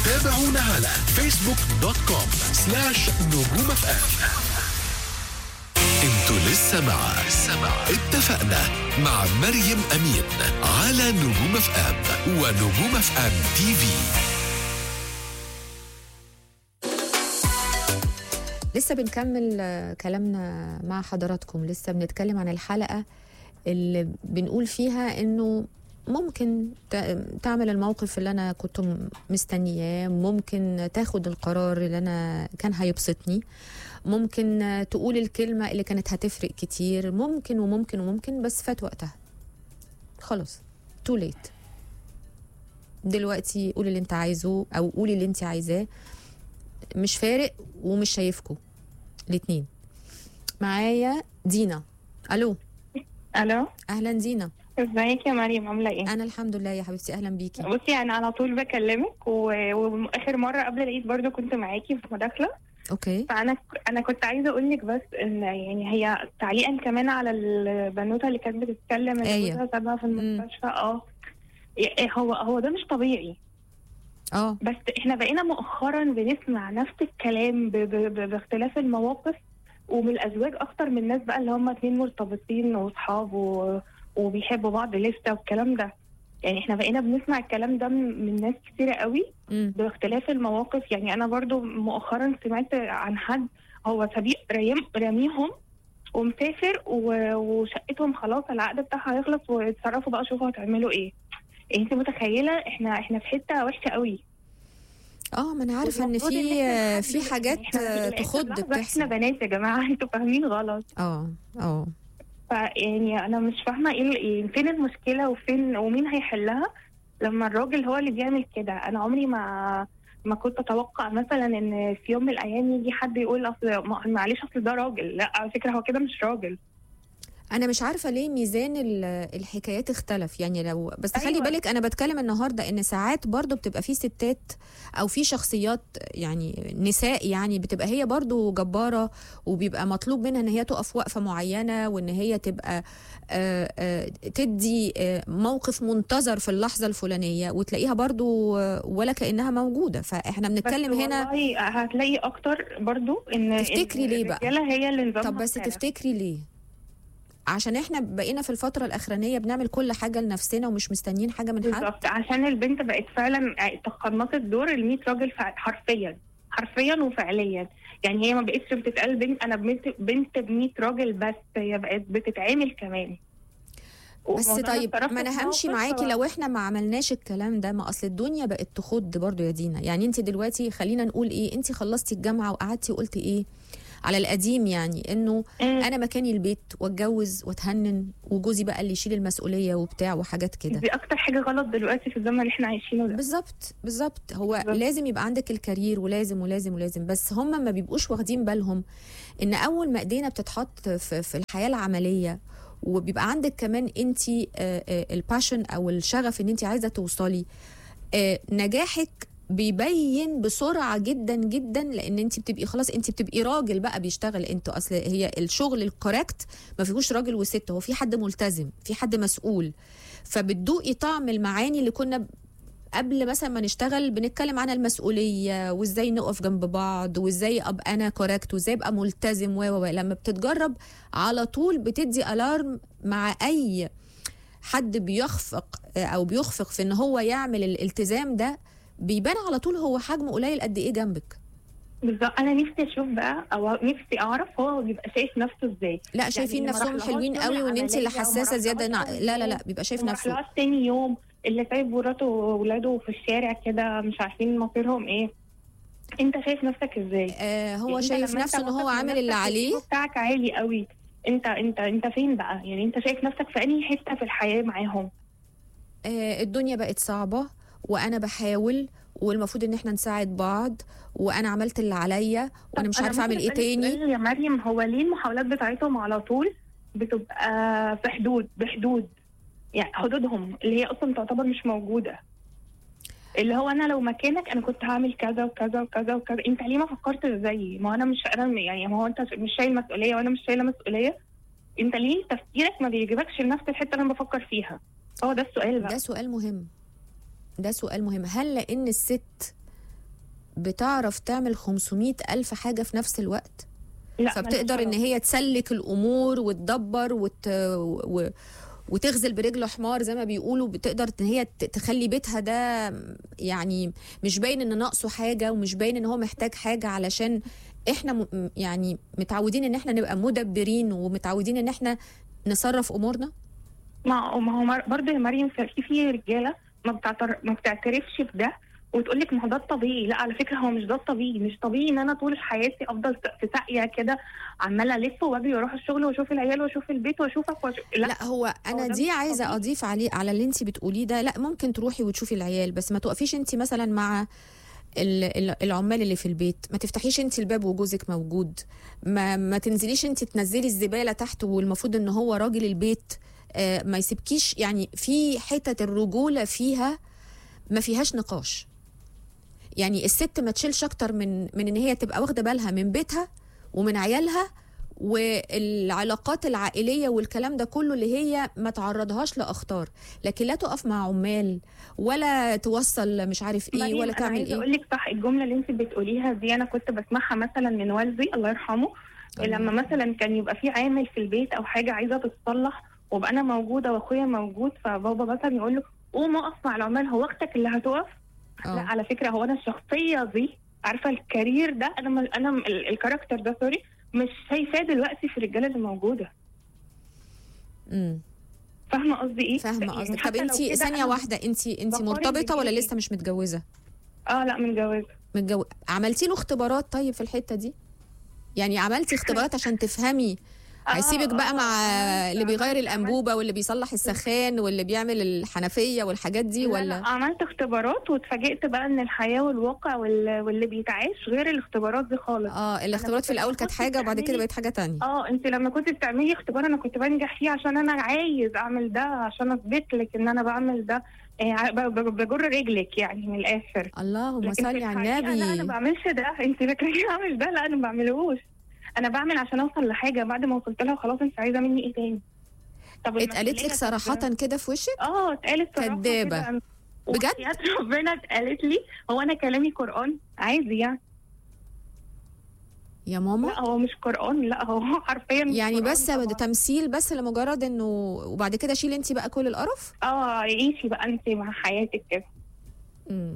تابعونا على فيسبوك دوت كوم سلاش نجوم اف ام انتوا لسه مع لسه مع اتفقنا مع مريم امين على نجوم اف ام ونجوم اف ام تي في لسه بنكمل آه، كلامنا مع حضراتكم لسه بنتكلم عن الحلقة اللي بنقول فيها انه ممكن ت- تعمل الموقف اللي انا كنت م- مستنياه ممكن تاخد القرار اللي انا كان هيبسطني ممكن آه، تقول الكلمة اللي كانت هتفرق كتير ممكن وممكن وممكن بس فات وقتها خلاص تو ليت دلوقتي قولي اللي انت عايزه او قولي اللي انت عايزاه مش فارق ومش شايفكم الاتنين معايا دينا الو الو اهلا دينا ازيك يا مريم عامله ايه انا الحمد لله يا حبيبتي اهلا بيكي بصي انا على طول بكلمك و- واخر مره قبل العيد برضو كنت معاكي في مداخله اوكي فانا انا كنت عايزه اقول لك بس ان يعني هي تعليقا كمان على البنوته اللي كانت بتتكلم ان آية. جوزها سابها في المستشفى اه إيه هو هو ده مش طبيعي اه بس احنا بقينا مؤخرا بنسمع نفس الكلام ب- ب- ب- باختلاف المواقف ومن الازواج اكتر من الناس بقى اللي هم اتنين مرتبطين واصحاب و- وبيحبوا بعض لسه والكلام ده يعني احنا بقينا بنسمع الكلام ده من من ناس كتيرة قوي امم باختلاف المواقف يعني انا برضو مؤخرا سمعت عن حد هو سبيق ريم- راميهم ومسافر و- وشقتهم خلاص العقد بتاعها هيخلص واتصرفوا بقى شوفوا هتعملوا ايه يعني انت متخيله احنا احنا في حته وحشه قوي اه ما انا عارفه ان المفروض في إحنا في نحدد- حاجات إحنا آه، في الآخر تخض لحظة بتحصل احنا بنات يا جماعه انتوا فاهمين غلط اه اه فيعني انا مش فاهمه ايه ال- فين المشكله وفين ومين هيحلها لما الراجل هو اللي بيعمل كده انا عمري ما ما كنت اتوقع مثلا ان في يوم من الايام يجي حد يقول اصل ما- معلش اصل ده راجل لا على فكره هو كده مش راجل انا مش عارفه ليه ميزان ال- الحكايات اختلف يعني لو بس خلي أيوة. بالك انا بتكلم النهارده ان ساعات برضو بتبقى في ستات او في شخصيات يعني نساء يعني بتبقى هي برضو جباره وبيبقى مطلوب منها ان هي تقف وقفه معينه وان هي تبقى آه، آه، تدي آه، موقف منتظر في اللحظه الفلانيه وتلاقيها برضو آه، ولا كانها موجوده فاحنا بنتكلم بس هنا والله هتلاقي اكتر برضو ان تفتكري إن ليه بقى؟ الرجاله هي اللي نظامها طب بس اختلف. تفتكري ليه عشان احنا بقينا في الفترة الأخرانية بنعمل كل حاجة لنفسنا ومش مستنيين حاجة من حد بالظبط عشان البنت بقت فعلا تقنصت دور ال 100 راجل فع- حرفيا حرفيا وفعليا يعني هي ما بقتش بتتقال بنت انا بنت بنت ب 100 راجل بس هي بقت بتتعامل كمان بس وموضوع طيب الطرف ما انا همشي الموقف معاكي هو- لو احنا ما عملناش الكلام ده ما اصل الدنيا بقت تخض برضو يا دينا يعني انت دلوقتي خلينا نقول ايه انت خلصتي الجامعة وقعدتي وقلتي ايه على القديم يعني انه مم. انا مكاني البيت واتجوز واتهنن وجوزي بقى اللي يشيل المسؤولية وبتاع وحاجات كده دي اكتر حاجه غلط دلوقتي في الزمن اللي احنا عايشينه ده بالظبط بالظبط هو بالظبط. لازم يبقى عندك الكارير ولازم ولازم ولازم بس هم ما بيبقوش واخدين بالهم ان اول ما ايدينا بتتحط في, في الحياه العمليه وبيبقى عندك كمان انت الباشن او الشغف ان انت عايزه توصلي آه، نجاحك بيبين بسرعه جدا جدا لان انت بتبقي خلاص انت بتبقي راجل بقى بيشتغل انتوا اصل هي الشغل الكوريكت ما فيهوش راجل وست هو في حد ملتزم في حد مسؤول فبتدوقي طعم المعاني اللي كنا قبل مثلا ما نشتغل بنتكلم عن المسؤوليه وازاي نقف جنب بعض وازاي ابقى انا كوريكت وازاي ابقى ملتزم و و و. لما بتتجرب على طول بتدي الارم مع اي حد بيخفق آه، او بيخفق في ان هو يعمل الالتزام ده بيبان على طول هو حجمه قليل قد ايه جنبك بالظبط انا نفسي اشوف بقى او نفسي اعرف هو بيبقى شايف نفسه ازاي لا شايفين لما نفسهم راحلهاش حلوين يوم قوي وان انت اللي العملية حساسه وما زياده راحلهاش نع- أول لا لا لا يوم بيبقى شايف وما نفسه راحلهاش تاني يوم اللي سايب مراته وولاده في الشارع كده مش عارفين مصيرهم ايه انت شايف نفسك ازاي آه هو يعني أنت شايف لما نفسه أنت ان هو واثق من عامل اللي نفسك عليه الإيجو بتاعك عالي قوي انت انت انت فين بقى يعني انت شايف نفسك في انهي حته في الحياه معاهم آه، الدنيا بقت صعبة وأنا بحاول والمفروض إن إحنا نساعد بعض وأنا عملت اللي عليا وأنا مش طب عارفة أعمل ممكن إيه أسألك تاني سؤال يا مريم هو ليه المحاولات بتاعتهم على طول بتبقى في حدود بحدود يعني حدودهم اللي هي اصلا تعتبر مش موجوده اللي هو انا لو مكانك انا كنت هعمل كذا وكذا وكذا وكذا انت ليه ما فكرتش زيي ما انا مش انا يعني ما هو انت مش شايل مسؤوليه وانا مش شايله مسؤوليه انت ليه تفكيرك ما بيجيبكش لنفس الحته اللي انا بفكر فيها هو ده السؤال بقى ده سؤال مهم ده سؤال مهم هل لأن الست بتعرف تعمل 500 ألف حاجة في نفس الوقت لا فبتقدر ملهاش ان هي تسلك الامور وتدبر وت... و... وتغزل برجل حمار زي ما بيقولوا بتقدر ان هي ت- تخلي بيتها ده يعني مش باين ان ناقصه حاجه ومش باين ان هو محتاج حاجه علشان احنا م... يعني متعودين ان احنا نبقى مدبرين ومتعودين ان احنا نصرف امورنا ما ما هو مر- برضه يا مريم في في- في رجاله ما بتعتر ما بتعترفش بده وتقول لك ما هو ده الطبيعي لا على فكره هو مش ده الطبيعي مش طبيعي ان انا طول حياتي افضل س- في ساقيه كده عماله الف واجري واروح الشغل واشوف العيال واشوف البيت واشوفك واشوف لا, لا هو انا هو ده دي مش عايزه طبيعي. اضيف عليه على اللي انت بتقوليه ده لا ممكن تروحي وتشوفي العيال بس ما توقفيش انت مثلا مع ال- ال- العمال اللي في البيت ما تفتحيش انت الباب وجوزك موجود ما ما تنزليش انت تنزلي الزباله تحت والمفروض ان هو راجل البيت آه، ما يسيبكيش يعني في حتة الرجولة فيها ما فيهاش نقاش يعني الست ما تشيلش اكتر من من ان هي تبقى واخده بالها من بيتها ومن عيالها والعلاقات العائليه والكلام ده كله اللي هي ما تعرضهاش لاخطار لكن لا تقف مع عمال ولا توصل مش عارف ايه مريم، ولا انا تعمل عايزه ايه اقول لك صح الجمله اللي انت بتقوليها دي انا كنت بسمعها مثلا من والدي الله يرحمه الله. لما مثلا كان يبقى في عامل في البيت او حاجه عايزه تتصلح وابقى انا موجوده واخويا موجود فبابا مثلا يقول له قوم اقف مع العمال هو اختك اللي هتقف لا اه على فكره هو انا الشخصيه دي عارفه الكارير ده انا م- انا م- ال- الكاركتر ده سوري مش شايفاه دلوقتي في الرجاله اللي موجوده امم فاهمه قصدي ايه؟ فاهمه يعني قصدك طب حتى لو انت كده ثانيه أنا- واحده انت انت بقارن مرتبطه ولا بجيلي. لسه مش متجوزه اه لا متجوزه متجو... عملتي له اختبارات طيب في الحته دي يعني عملتي اختبارات عشان تفهمي آه، هيسيبك بقى آه، مع عملت- اللي بيغير عملت- الانبوبه واللي بيصلح السخان واللي بيعمل الحنفيه والحاجات دي لا، ولا لا عملت اختبارات واتفاجئت بقى ان الحياه والواقع وال- واللي بيتعاش غير الاختبارات دي خالص اه الاختبارات في كنت الاول كانت بحط حاجه وبعد كده تعملي- بقت حاجه تانية اه انت لما كنت بتعملي اختبار انا كنت بنجح فيه عشان انا عايز اعمل ده عشان اثبت لك ان انا بعمل ده آه، ع- ب- ب- بجر رجلك يعني من الاخر اللهم لكن في صل على الحقيقة لا انا ما النبي بعملش ده انت فاكراني بعمل ده لا انا ما بعملهوش انا بعمل عشان اوصل لحاجه بعد ما وصلت لها خلاص انت عايزه مني ايه تاني طب اتقالت المسؤولية لك صراحه طب- كده في وشك اه اتقالت صراحه كدابة. كده. بجد؟ وحياة ربنا اتقالت لي هو انا كلامي قران عادي يعني يا ماما لا هو مش قران لا هو حرفيا مش يعني قرآن بس طبعاً. تمثيل بس لمجرد انه وبعد كده شيل انت بقى كل القرف اه عيشي بقى انت مع حياتك كده امم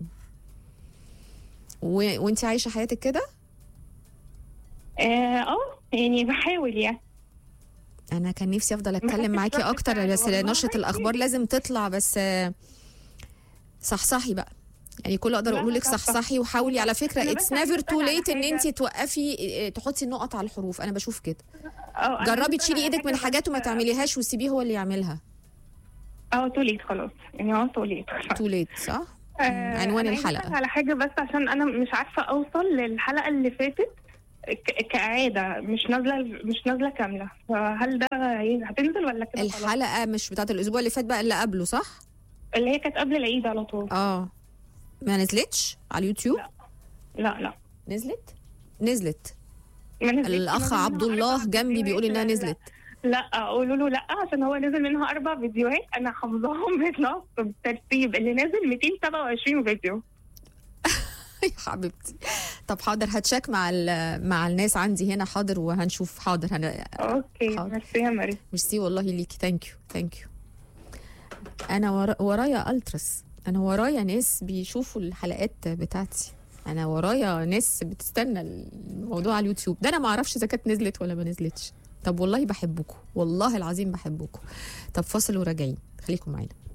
و... وانت عايشه حياتك كده اه آه، يعني بحاول يعني انا كان نفسي افضل بحب اتكلم معاكي الشرح اكتر بتاعي بس والله. نشره الاخبار لازم تطلع بس آه، صحصحي بقى يعني كل اقدر لا، اقول لك صح، صح. صحصحي وحاولي على فكره أنا اتس بس عايزة نيفر تو أسأل على ليت ان حاجة. انت توقفي آه، تحطي النقط على الحروف انا بشوف كده اه أنا جربي بسأل تشيلي على ايدك من حاجة حاجات وما بس- تعمليهاش وسيبيه هو اللي يعملها اه توليت خلاص يعني اه توليت تو ليت صح آه، عنوان أنا عايزة الحلقة. أسأل على حاجه بس عشان انا مش عارفه اوصل للحلقه اللي فاتت ك- كعاده مش نازله مش نازله كامله فهل ده هي- هتنزل ولا كده خلاص؟ الحلقه مش بتاعت الاسبوع اللي فات بقى اللي قبله صح اللي هي كانت قبل العيد على طول اه ما نزلتش على اليوتيوب لا. لا لا نزلت نزلت ما نزلتش. الاخ نزل منها عبد الله أربع جنبي بيقول انها فيديوهات. نزلت لا قولوا له لا عشان هو نزل منها اربع فيديوهات انا حافظاهم بالنص بالترتيب اللي نازل 227 فيديو يا حبيبتي طب حاضر هتشاك مع ال- مع الناس عندي هنا حاضر وهنشوف حاضر هن... اوكي حاضر. ميرسي يا مريم ميرسي والله ليكي ثانك يو ثانك يو انا ورا... ورايا الترس انا ورايا ناس بيشوفوا الحلقات بتاعتي انا ورايا ناس بتستنى الموضوع على اليوتيوب ده انا ما اعرفش اذا كانت نزلت ولا ما نزلتش طب والله بحبكم والله العظيم بحبكم طب فاصل وراجعين خليكم معانا